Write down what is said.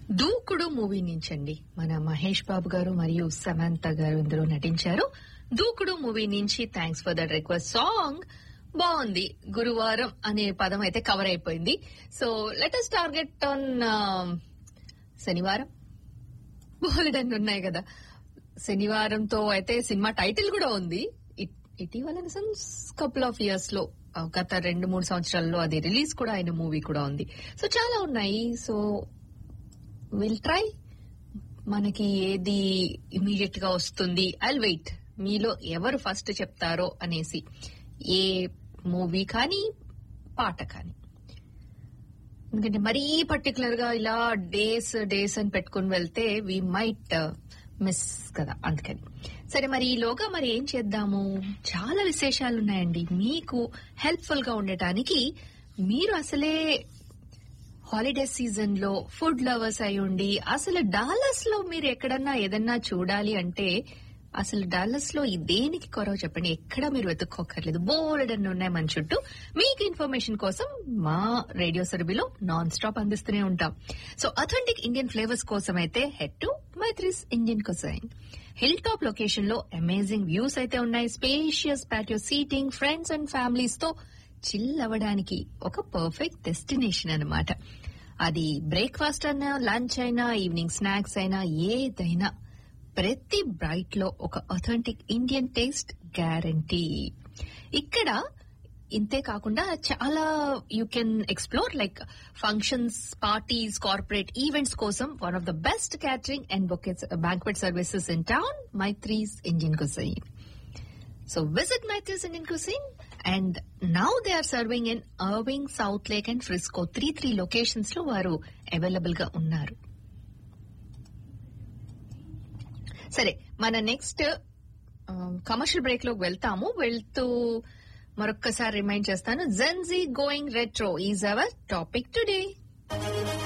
దూకుడు మూవీ నుంచి అండి మన మహేష్ బాబు గారు మరియు సమంత గారు ఇందులో నటించారు దూకుడు మూవీ నుంచి thanks for that request song బాగుంది గురువారం అనే పదం అయితే కవర్ అయిపోయింది సో లెటెస్ట్ టార్గెట్ ఆన్ శనివారం బోలెడన్ని ఉన్నాయి కదా శనివారంతో అయితే సినిమా టైటిల్ కూడా ఉంది ఇట్- ఇటీవల కపుల్ ఆఫ్ ఇయర్స్ లో ఆ, గత రెండు మూడు సంవత్సరాల్లో అది రిలీజ్ కూడా అయిన మూవీ కూడా ఉంది సో చాలా ఉన్నాయి సో విల్ ట్రై మనకి ఏది ఇమీడియట్ గా వస్తుంది ఐల్ వెయిట్ మీలో ఎవరు ఫస్ట్ చెప్తారో అనేసి ఏ మూవీ కానీ పాట కానీ ఎందుకంటే మరీ పర్టికులర్ గా ఇలా డేస్ డేస్ అని పెట్టుకుని వెళ్తే వి మైట్ మిస్ కదా అందుకని సరే మరి ఈలోగా మరి ఏం చేద్దాము చాలా విశేషాలు ఉన్నాయండి మీకు హెల్ప్ఫుల్ గా ఉండటానికి మీరు అసలే హాలిడే సీజన్ లో ఫుడ్ లవర్స్ అయి ఉండి అసలు డాలస్ లో మీరు ఎక్కడన్నా ఏదన్నా చూడాలి అంటే అసలు డాలస్ లో ఈ దేనికి కొరవ చెప్పండి ఎక్కడ మీరు వెతుక్కోకర్లేదు బోర్డ్ అని ఉన్నాయి మన చుట్టూ మీకు ఇన్ఫర్మేషన్ కోసం మా రేడియో సర్బీలో నాన్ స్టాప్ అందిస్తూనే ఉంటాం సో అథెంటిక్ ఇండియన్ ఫ్లేవర్స్ కోసం అయితే head to Maithri's Indian cuisine hill top location లో అమేజింగ్ వ్యూస్ అయితే ఉన్నాయి spacious patio seating friends and families తో చిల్ అవ్వడానికి ఒక పర్ఫెక్ట్ డెస్టినేషన్ అన్నమాట అది బ్రేక్ఫాస్ట్ అయినా లంచ్ అయినా ఈవినింగ్ స్నాక్స్ అయినా ఏదైనా ప్రతి బ్రైట్ లో ఒక అథెంటిక్ ఇండియన్ టేస్ట్ గ్యారంటీ ఇక్కడ ఇంతే కాకుండా చాలా you can explore like functions parties corporate events కోసం one of the best catering and banquet services in town Maithri's Indian cuisine So visit Matthews Indian Cuisine and now they are serving in Irving, South Lake and Frisco. Three three locations లో వారు available గా ఉన్నారు సరే మన next commercial break లోకి వెళ్తాము వెళ్తూ మరొక్కసారి రిమైండ్ చేస్తాను Gen Z going retro is our topic today